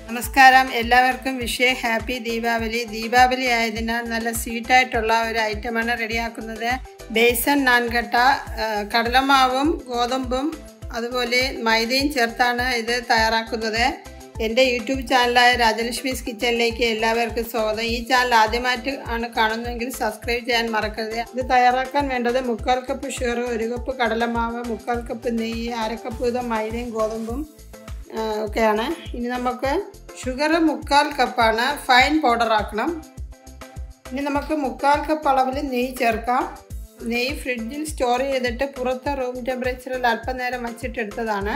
നമസ്കാരം എല്ലാവർക്കും വിഷയ ഹാപ്പി ദീപാവലി ദീപാവലി ആയതിനാൽ നല്ല സ്വീറ്റായിട്ടുള്ള ഒരു ഐറ്റമാണ് റെഡിയാക്കുന്നത് ബേസൻ നാൻകട്ട ആ, കടലമാവും ഗോതമ്പും അതുപോലെ മൈദയും ചേർത്താണ് ഇത് തയ്യാറാക്കുന്നത് എൻ്റെ യൂട്യൂബ് ചാനലായ രാജലക്ഷ്മീസ് കിച്ചണിലേക്ക് എല്ലാവർക്കും സ്വാഗതം ഈ ചാനൽ ആദ്യമായിട്ട് ആണ് കാണുന്നതെങ്കിൽ സബ്സ്ക്രൈബ് ചെയ്യാൻ മറക്കരുത് ഇത് തയ്യാറാക്കാൻ വേണ്ടത് മുക്കാൽ കപ്പ് ഷുഗർ ഒരു കപ്പ് കടലമാവ് മുക്കാൽ കപ്പ് നെയ്യ് അര കപ്പ് വീതം മൈദയും ഗോതമ്പും ആ, ഒക്കെയാണ് ഇനി നമുക്ക് ഷുഗർ മുക്കാൽ കപ്പാണ് ഫൈൻ പൗഡർ ആക്കണം ഇനി നമുക്ക് മുക്കാൽ കപ്പ് അളവിൽ നെയ്യ് ചേർക്കാം നെയ്യ് ഫ്രിഡ്ജിൽ സ്റ്റോർ ചെയ്തിട്ട് പുറത്ത് റൂം ടെമ്പറേച്ചറിൽ അല്പനേരം വച്ചിട്ടെടുത്തതാണ്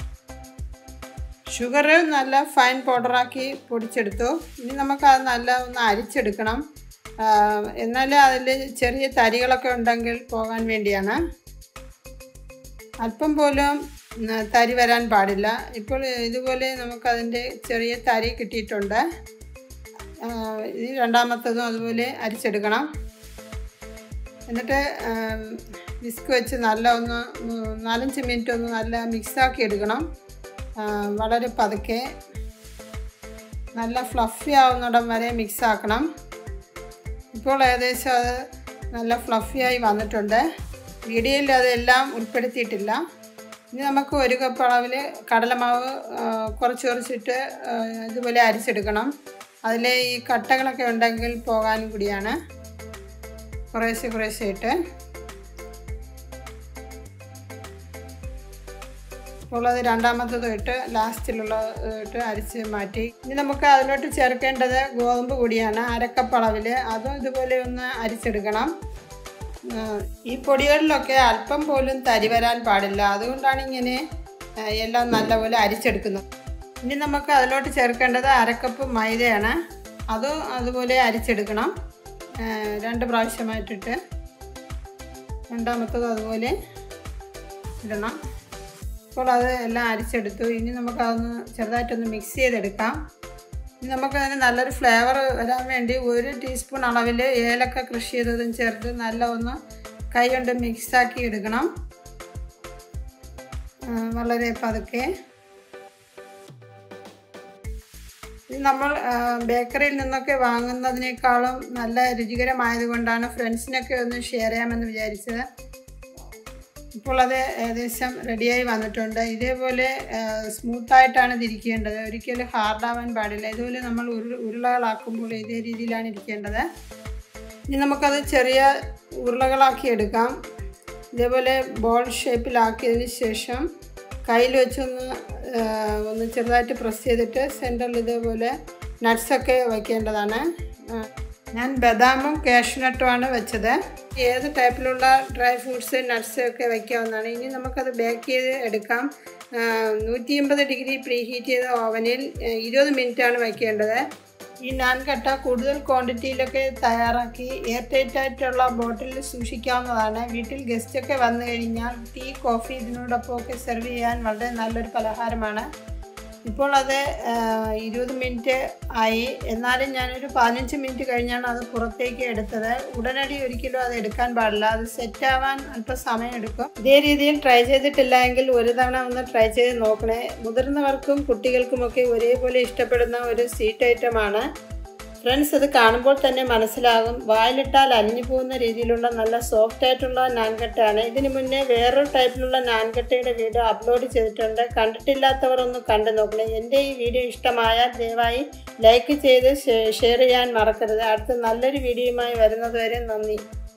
ഷുഗർ നല്ല ഫൈൻ പൗഡറാക്കി പൊടിച്ചെടുത്തു ഇനി നമുക്ക് അത് നല്ല ഒന്ന് അരിച്ചെടുക്കണം ആ, എന്നാലേ അതിൽ ചെറിയ തരികളൊക്കെ ഉണ്ടെങ്കിൽ പോകാൻ വേണ്ടിയാണ് അല്പം പോലും ഉം, തരി വരാൻ പാടില്ല ഇപ്പോൾ ഇതുപോലെ നമുക്കതിൻ്റെ ചെറിയ തരി കിട്ടിയിട്ടുണ്ട് ആ, ഇനി രണ്ടാമത്തതും അതുപോലെ അരിച്ചെടുക്കണം എന്നിട്ട് വിസ്ക് വെച്ച് നല്ല ഒന്ന് ഉം, നാലഞ്ച് മിനിറ്റ് ഒന്ന് നല്ല മിക്സാക്കി എടുക്കണം ആ, വളരെ പതുക്കെ നല്ല ഫ്ലഫി ആവുന്നിടം വരെ മിക്സ് ആക്കണം ഇപ്പോൾ ഏകദേശം അത് നല്ല ഫ്ലഫിയായി വന്നിട്ടുണ്ട് വീഡിയോയിൽ അതെല്ലാം ഉൾപ്പെടുത്തിയിട്ടില്ല ഇനി നമുക്ക് ഒരു കപ്പ് അളവിൽ കടലമാവ് ആ, കുറച്ച് കുറച്ചിട്ട് ആ, ഇതുപോലെ അരിച്ചെടുക്കണം അതിൽ ഈ കട്ടകളൊക്കെ ഉണ്ടെങ്കിൽ പോകാനും കൂടിയാണ് കുറേശ്ശെ കുറേശ്ശെ ഇട്ട് അപ്പോൾ അത് രണ്ടാമത്തത് ഇട്ട് ലാസ്റ്റിലുള്ള ഇട്ട് അരിച്ച് മാറ്റി ഇനി നമുക്ക് അതിലോട്ട് ചേർക്കേണ്ടത് ഗോതമ്പ് പൊടിയാണ് അരക്കപ്പ് അളവിൽ അതും ഇതുപോലെ ഒന്ന് അരിച്ചെടുക്കണം ആ, ഈ പൊടികളിലൊക്കെ അല്പം പോലും തരി വരാൻ പാടില്ല അതുകൊണ്ടാണ് ഇങ്ങനെ ആ, എല്ലാം നല്ലപോലെ അരിച്ചെടുക്കുന്നത് ഇനി നമുക്ക് അതിലോട്ട് ചേർക്കേണ്ടത് അരക്കപ്പ് മൈദയാണ് അതും അതുപോലെ അരിച്ചെടുക്കണം ആ, രണ്ട് പ്രാവശ്യമായിട്ടിട്ട് രണ്ടാമത്തത് അതുപോലെ ഇടണം ഇപ്പോൾ അത് എല്ലാം അരിച്ചെടുത്തു ഇനി നമുക്കതൊന്ന് ചെറുതായിട്ടൊന്ന് മിക്സ് ചെയ്തെടുക്കാം ഇനി നമുക്കതിന് നല്ലൊരു ഫ്ലേവർ വരാൻ വേണ്ടി ഒരു ടീസ്പൂൺ അളവിൽ ഏലക്ക കൃഷി ചെയ്തതും ചേർത്ത് നല്ല ഒന്ന് കൈ കൊണ്ട് മിക്സാക്കി എടുക്കണം ആ, വളരെ പതുക്കെ ഇത് നമ്മൾ ആ, ബേക്കറിയിൽ നിന്നൊക്കെ വാങ്ങുന്നതിനേക്കാളും നല്ല രുചികരമായതുകൊണ്ടാണ് ഫ്രണ്ട്സിനൊക്കെ ഒന്ന് ഷെയർ ചെയ്യാമെന്ന് വിചാരിച്ചത് ഇപ്പോൾ അത് ഏകദേശം റെഡിയായി വന്നിട്ടുണ്ട് ഇതേപോലെ സ്മൂത്തായിട്ടാണ് ഇത് ഇരിക്കേണ്ടത് ഒരിക്കലും ഹാർഡാവാൻ പാടില്ല ഇതുപോലെ നമ്മൾ ഉരുള ഉരുളകളാക്കുമ്പോൾ ഇതേ രീതിയിലാണ് ഇരിക്കേണ്ടത് ഇനി നമുക്കത് ചെറിയ ഉരുളകളാക്കി എടുക്കാം ഇതേപോലെ ബോൾ ഷേപ്പിലാക്കിയതിന് ശേഷം കയ്യിൽ വെച്ചൊന്ന് ആ, ഒന്ന് ചെറുതായിട്ട് പ്രസ് ചെയ്തിട്ട് സെൻറ്ററിൽ ഇതേപോലെ നട്ട്സൊക്കെ വയ്ക്കേണ്ടതാണ് ആ, ഞാൻ ബദാമും കാഷ്നട്ടുമാണ് വെച്ചത് ഏത് ടൈപ്പിലുള്ള ഡ്രൈ ഫ്രൂട്ട്സ് നട്ട്സ് ഒക്കെ വയ്ക്കാവുന്നതാണ് ഇനി നമുക്കത് ബേക്ക് ചെയ്ത് എടുക്കാം നൂറ്റി എൺപത് ഡിഗ്രി പ്രീ ഹീറ്റ് ചെയ്ത ഓവനിൽ ഇരുപത് മിനിറ്റാണ് വയ്ക്കേണ്ടത് ഈ നാൻ കട്ട കൂടുതൽ ക്വാണ്ടിറ്റിയിലൊക്കെ തയ്യാറാക്കി എയർ ടൈറ്റ് ആയിട്ടുള്ള ബോട്ടിലിൽ സൂക്ഷിക്കാവുന്നതാണ് വീട്ടിൽ ഗസ്റ്റൊക്കെ വന്നു കഴിഞ്ഞാൽ ടീ കോഫി ഇതിനോടൊപ്പമൊക്കെ സെർവ് ചെയ്യാൻ വളരെ നല്ലൊരു പലഹാരമാണ് ഇപ്പോൾ അത് ആ, ഇരുപത് മിനിറ്റ് ആയി എന്നാലും ഞാനൊരു പതിനഞ്ച് മിനിറ്റ് കഴിഞ്ഞാണ് അത് പുറത്തേക്ക് എടുത്തത് ഉടനടി ഒരിക്കലും അത് എടുക്കാൻ പാടില്ല അത് സെറ്റ് ആവാൻ അല്പം സമയം എടുക്കും ഇതേ രീതിയിൽ ട്രൈ ചെയ്തിട്ടില്ല എങ്കിൽ ഒരു തവണ ഒന്ന് ട്രൈ ചെയ്ത് നോക്കണേ മുതിർന്നവർക്കും കുട്ടികൾക്കുമൊക്കെ ഒരേപോലെ ഇഷ്ടപ്പെടുന്ന ഒരു സ്വീറ്റ് ഐറ്റമാണ് ഫ്രണ്ട്സ് ഇത് കാണുമ്പോൾ തന്നെ മനസ്സിലാകും വായിലിട്ടാൽ അലിഞ്ഞു പോകുന്ന രീതിയിലുള്ള നല്ല സോഫ്റ്റ് ആയിട്ടുള്ള നാൻകട്ടയാണ് ഇതിന് മുന്നേ വേറൊരു ടൈപ്പിലുള്ള നാൻകട്ടയുടെ വീഡിയോ അപ്ലോഡ് ചെയ്തിട്ടുണ്ട് കണ്ടിട്ടില്ലാത്തവർ ഒന്ന് കണ്ടു നോക്കണേ എൻ്റെ ഈ വീഡിയോ ഇഷ്ടമായാൽ ദയവായി ലൈക്ക് ചെയ്ത് ഷെയർ ചെയ്യാൻ മറക്കരുത് അടുത്ത നല്ലൊരു വീഡിയോയുമായി വരുന്നത് വരെ നന്ദി